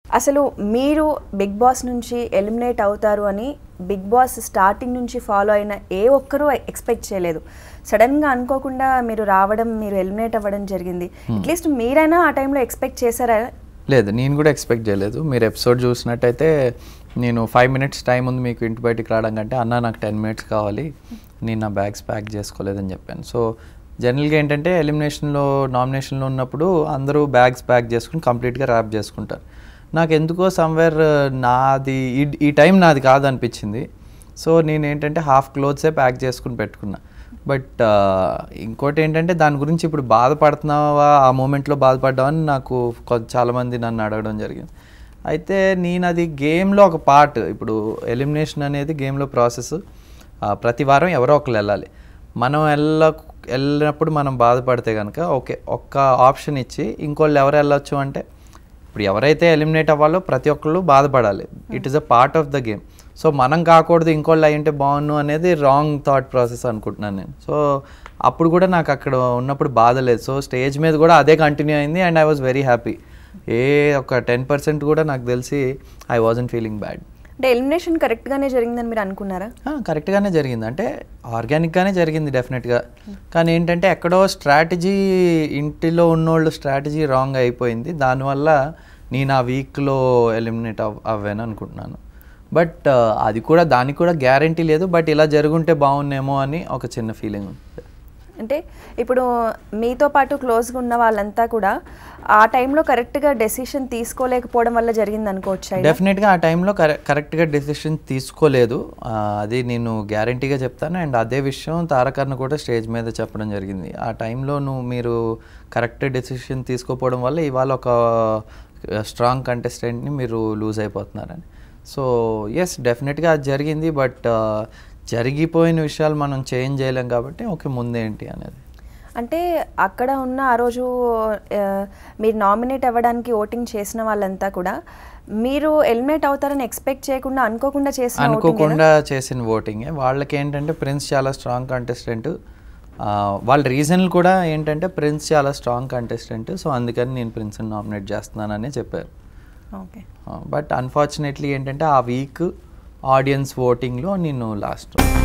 అసలు మీరు big boss నుంచి ఎలిమినేట్ అవుతారు అని బిగ్ బాస్ స్టార్టింగ్ నుంచి ఫాలో అయిన ఏ ఒక్కరూ ఎక్స్పెక్ట్ చేయలేదు సడన్గా అనుకోకుండా మీరు రావడం మీరు ఎలిమినేట్ అవ్వడం జరిగింది అట్లీస్ట్ మీరైనా ఆ టైంలో ఎక్స్పెక్ట్ చేశారా లేదు నేను కూడా ఎక్స్పెక్ట్ చేయలేదు మీరు ఎపిసోడ్ చూసినట్టయితే నేను ఫైవ్ మినిట్స్ టైం ఉంది మీకు ఇంటి బయటికి రావడం కంటే అన్న నాకు టెన్ మినిట్స్ కావాలి నేను నా బ్యాగ్స్ ప్యాక్ చేసుకోలేదని చెప్పాను సో జనరల్గా ఏంటంటే ఎలిమినేషన్లో నామినేషన్లో ఉన్నప్పుడు అందరూ బ్యాగ్స్ ప్యాక్ చేసుకుని కంప్లీట్గా ర్యాప్ చేసుకుంటారు నాకు ఎందుకో సమ్వేర్ నాది ఈ ఈ టైం నాది కాదనిపించింది సో నేను ఏంటంటే హాఫ్ క్లోత్సే ప్యాక్ చేసుకుని పెట్టుకున్నా బట్ ఇంకోటి ఏంటంటే దాని గురించి ఇప్పుడు బాధపడుతున్నావా ఆ మూమెంట్లో బాధపడ్డావని నాకు కొ- చాలామంది నన్ను అడగడం జరిగింది అయితే నేను అది గేమ్లో ఒక పార్ట్ ఇప్పుడు ఎలిమినేషన్ అనేది గేమ్లో ప్రాసెస్ ప్రతి వారం ఎవరో ఒకరు వెళ్ళాలి మనం వెళ్ళ వెళ్ళినప్పుడు మనం బాధపడితే కనుక ఓకే ఒక్క ఆప్షన్ ఇచ్చి ఇంకోళ్ళు ఎవరు వెళ్ళొచ్చు అంటే ఇప్పుడు ఎవరైతే ఎలిమినేట్ అవ్వాలో ప్రతి ఒక్కళ్ళు బాధపడాలి it is a part of the game so మనం కాకూడదు ఇంకోళ్ళు అయ్యింటే బాగున్ను అనేది రాంగ్ థాట్ ప్రాసెస్ అనుకుంటున్నాను నేను సో అప్పుడు కూడా నాకు అక్కడ ఉన్నప్పుడు బాధ లేదు సో స్టేజ్ మీద కూడా అదే కంటిన్యూ అయింది and I was very happy ఏ ఒక టెన్ పర్సెంట్ కూడా నాకు తెలిసి ఐ వాజన్ ఫీలింగ్ బ్యాడ్ అంటే ఎలిమినేషన్ కరెక్ట్గానే జరిగిందని మీరు అనుకున్నారా కరెక్ట్గానే జరిగింది అంటే ఆర్గానిక్గానే జరిగింది డెఫినెట్గా కానీ ఏంటంటే ఎక్కడో స్ట్రాటజీ ఇంటిలో ఉన్నోళ్ళు స్ట్రాటజీ రాంగ్ అయిపోయింది దానివల్ల నేను ఆ వీక్లో ఎలిమినేట్ అవ్ అవ్వాను అనుకుంటున్నాను బట్ అది కూడా దానికి కూడా గ్యారంటీ లేదు బట్ ఇలా జరుగుంటే బాగున్నేమో అని ఒక చిన్న ఫీలింగ్ ఉంది అంటే ఇప్పుడు మీతో పాటు క్లోజ్గా ఉన్న వాళ్ళంతా కూడా ఆ టైంలో కరెక్ట్గా డెసిషన్ తీసుకోలేకపోవడం వల్ల జరిగింది అనుకోవచ్చా ఇలా? డెఫినెట్గా ఆ టైంలో కరె కరెక్ట్గా డెసిషన్ తీసుకోలేదు ఆ, అది నేను గ్యారంటీగా చెప్తాను అండ్ అదే విషయం తారకర్ణ కూడా స్టేజ్ మీద చెప్పడం జరిగింది ఆ టైంలో నువ్వు మీరు కరెక్ట్ డెసిషన్ తీసుకోపోవడం వల్ల ఇవాళ ఒక స్ట్రాంగ్ కంటెస్టెంట్ని మీరు లూజ్ అయిపోతున్నారని సో ఎస్ డెఫినెట్గా అది జరిగింది బట్ జరిగిపోయిన విషయాలు మనం చేంజ్ చేయలేం కాబట్టి ఓకే ముందేంటి అనేది అంటే అక్కడ ఉన్న ఆ రోజు ఆ, మీరు నామినేట్ అవ్వడానికి ఓటింగ్ చేసిన వాళ్ళంతా కూడా మీరు ఎలిమినేట్ అవుతారని ఎక్స్పెక్ట్ చేయకుండా అనుకోకుండా చేసిన voting ఏనా? అనుకోకుండా చేసిన ఓటింగే వాళ్ళకి ఏంటంటే ప్రిన్స్ చాలా స్ట్రాంగ్ కంటెస్టెంట్ వాళ్ళ రీజన్లు కూడా ఏంటంటే ప్రిన్స్ చాలా స్ట్రాంగ్ కంటెస్టెంట్ సో అందుకని నేను ప్రిన్స్ని నామినేట్ చేస్తున్నానని చెప్పారు ఓకే బట్ అన్ఫార్చునేట్లీ ఏంటంటే ఆ వీక్ ఆడియన్స్ ఓటింగ్లో నేను లాస్ట్